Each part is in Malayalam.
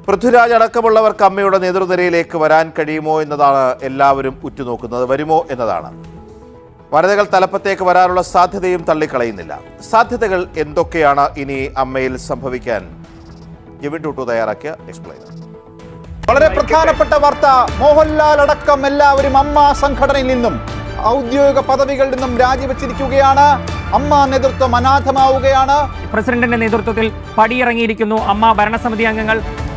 പൃഥ്വിരാജ് അടക്കമുള്ളവർക്ക് അമ്മയുടെ നേതൃനിരയിലേക്ക് വരാൻ കഴിയുമോ എന്നതാണ് എല്ലാവരും ഉറ്റുനോക്കുന്നത് വരുമോ എന്നതാണ് വനിതകൾ തലപ്പത്തേക്ക് വരാനുള്ള സാധ്യതയും തള്ളിക്കളയുന്നില്ല സാധ്യതകൾ എന്തൊക്കെയാണ് ഇനി അമ്മയിൽ സംഭവിക്കാൻ ജെവിൻ ടൂട്ടു തയ്യാറാക്കിയ എക്സ്പ്ലെയിൻ വളരെ പ്രധാനപ്പെട്ട വാർത്ത മോഹൻലാൽ അടക്കം എല്ലാവരും അമ്മ സംഘടനയിൽ നിന്നും ഔദ്യോഗിക പദവികളിൽ നിന്നും രാജിവെച്ചിരിക്കുകയാണ് അമ്മ നേതൃത്വം അനാഥമാവുകയാണ് പ്രസിഡന്റിന്റെ നേതൃത്വത്തിൽ പടിയിറങ്ങിയിരിക്കുന്നു അമ്മ ഭരണസമിതി അംഗങ്ങൾ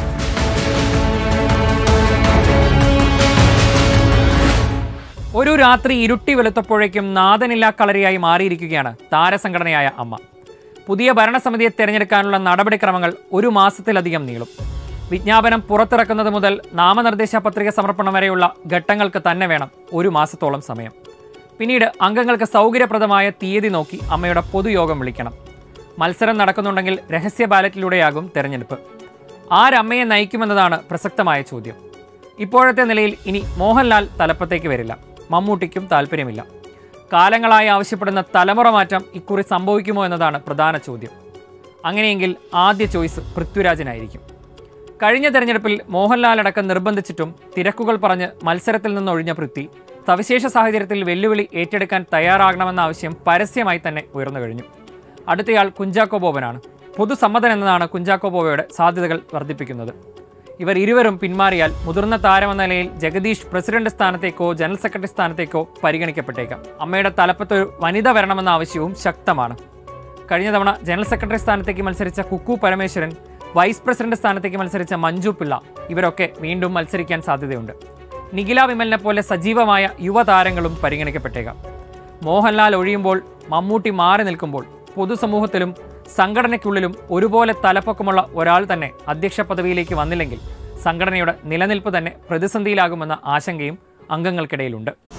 ഒരു രാത്രി ഇരുട്ടി വെളുത്തപ്പോഴേക്കും നാദനില്ലാ കളരിയായി മാറിയിരിക്കുകയാണ് താരസംഘടനയായ അമ്മ പുതിയ ഭരണസമിതിയെ തെരഞ്ഞെടുക്കാനുള്ള നടപടിക്രമങ്ങൾ ഒരു മാസത്തിലധികം നീളും വിജ്ഞാപനം പുറത്തിറക്കുന്നത് മുതൽ നാമനിർദ്ദേശ പത്രിക സമർപ്പണം വരെയുള്ള ഘട്ടങ്ങൾക്ക് തന്നെ വേണം ഒരു മാസത്തോളം സമയം പിന്നീട് അംഗങ്ങൾക്ക് സൗകര്യപ്രദമായ തീയതി നോക്കി അമ്മയുടെ പൊതുയോഗം വിളിക്കണം മത്സരം നടക്കുന്നുണ്ടെങ്കിൽ രഹസ്യ ബാലറ്റിലൂടെയാകും തെരഞ്ഞെടുപ്പ് ആരമ്മയെ നയിക്കുമെന്നതാണ് പ്രസക്തമായ ചോദ്യം ഇപ്പോഴത്തെ നിലയിൽ ഇനി മോഹൻലാൽ തലപ്പത്തേക്ക് വരില്ല മമ്മൂട്ടിക്കും താല്പര്യമില്ല കാലങ്ങളായി ആവശ്യപ്പെടുന്ന തലമുറ മാറ്റം ഇക്കുറി സംഭവിക്കുമോ എന്നതാണ് പ്രധാന ചോദ്യം അങ്ങനെയെങ്കിൽ ആദ്യ ചോയ്സ് പൃഥ്വിരാജിനായിരിക്കും കഴിഞ്ഞ തെരഞ്ഞെടുപ്പിൽ മോഹൻലാൽ അടക്കം നിർബന്ധിച്ചിട്ടും തിരക്കുകൾ പറഞ്ഞ് മത്സരത്തിൽ നിന്നൊഴിഞ്ഞ പൃഥ്വി സവിശേഷ സാഹചര്യത്തിൽ വെല്ലുവിളി ഏറ്റെടുക്കാൻ തയ്യാറാകണമെന്ന ആവശ്യം പരസ്യമായി തന്നെ ഉയർന്നു കഴിഞ്ഞു അടുത്തയാൾ കുഞ്ചാക്കോ ബോബനാണ് പൊതുസമ്മതൻ എന്നതാണ് കുഞ്ചാക്കോ ബോബയുടെ സാധ്യതകൾ വർദ്ധിപ്പിക്കുന്നത് ഇവർ ഇരുവരും പിന്മാറിയാൽ മുതിർന്ന താരമെന്ന നിലയിൽ ജഗദീഷ് പ്രസിഡന്റ് സ്ഥാനത്തേക്കോ ജനറൽ സെക്രട്ടറി സ്ഥാനത്തേക്കോ പരിഗണിക്കപ്പെട്ടേക്കാം അമ്മയുടെ തലപ്പത്ത് ഒരു വനിത വരണമെന്ന ആവശ്യവും ശക്തമാണ് കഴിഞ്ഞ തവണ ജനറൽ സെക്രട്ടറി സ്ഥാനത്തേക്ക് മത്സരിച്ച കുക്കു പരമേശ്വരൻ വൈസ് പ്രസിഡന്റ് സ്ഥാനത്തേക്ക് മത്സരിച്ച മഞ്ജു പിള്ള ഇവരൊക്കെ വീണ്ടും മത്സരിക്കാൻ സാധ്യതയുണ്ട് നിഖില വിമലിനെ പോലെ സജീവമായ യുവതാരങ്ങളും പരിഗണിക്കപ്പെട്ടേക്കാം മോഹൻലാൽ ഒഴിയുമ്പോൾ മമ്മൂട്ടി മാറി നിൽക്കുമ്പോൾ പൊതുസമൂഹത്തിലും സംഘടനയ്ക്കുള്ളിലും ഒരുപോലെ തലപ്പൊക്കമുള്ള ഒരാൾ തന്നെ അധ്യക്ഷ പദവിയിലേക്ക് വന്നില്ലെങ്കിൽ സംഘടനയുടെ നിലനിൽപ്പ് തന്നെ പ്രതിസന്ധിയിലാകുമെന്ന ആശങ്കയും അംഗങ്ങൾക്കിടയിലുണ്ട്